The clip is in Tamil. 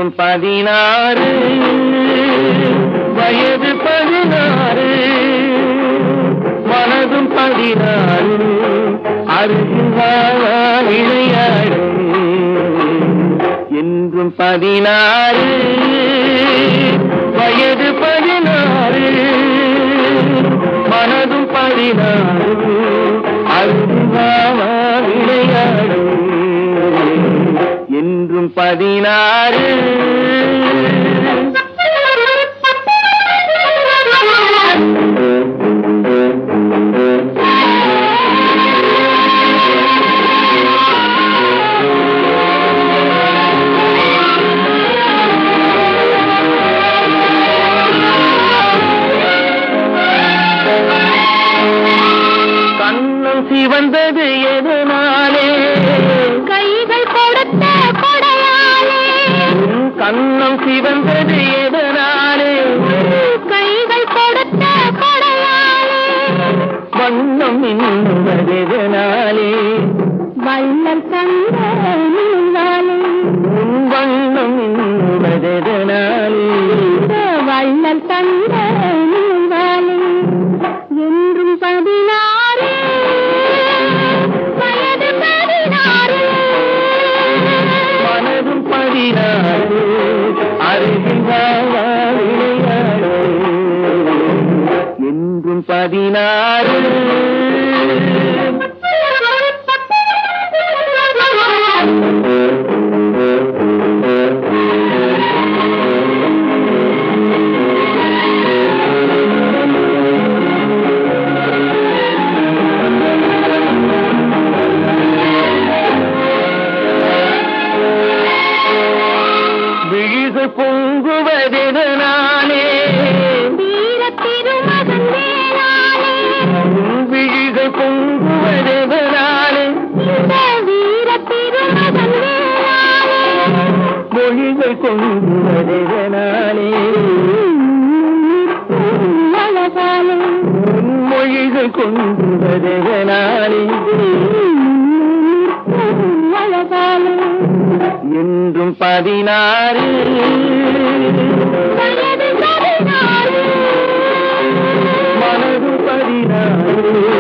என்றும் பதினாறு வயது பதினாறு மனதும் பதினாறு அருகா விளையாடு என்றும் பதினாறு வயது பதினாறு மனதும் பதினாறு அருகா விளையாடு என்றும் பதினாறு கண்ணம் சிவந்தது எதனாலே கைகள் கொடுத்த கொடையாலே உன் கண்ணம் சிவந்தது எதனாலே கைகள் கொடுத்த கொடையாலே வண்ணம் இன்னுவது எதனாலே வள்ளல் தந்த நூலாலே உன் வண்ணம் இன்னுவது எதனாலே வள்ளல் தந்த நூலாலே என்றும் பதினாறு வயது பதினாறு மனதும் பதினாறு அருகில் வாழா விளையாடு என்றும் பதினாறு விழிகள் பொங்குவதெதனாலே வீர திருமகன் வேளாளே உன் விழிகள் பொங்குவதெதனாலே இந்த வீர திருமகன் வேளாளே மொழிகள் பொங்குவதெதனாலே அழகாலே உன் மொழிகள் கொங்குவதெதனாலே அழகாலே என்றும் பதினாறு வயது பதினாறு மனது பதினாறு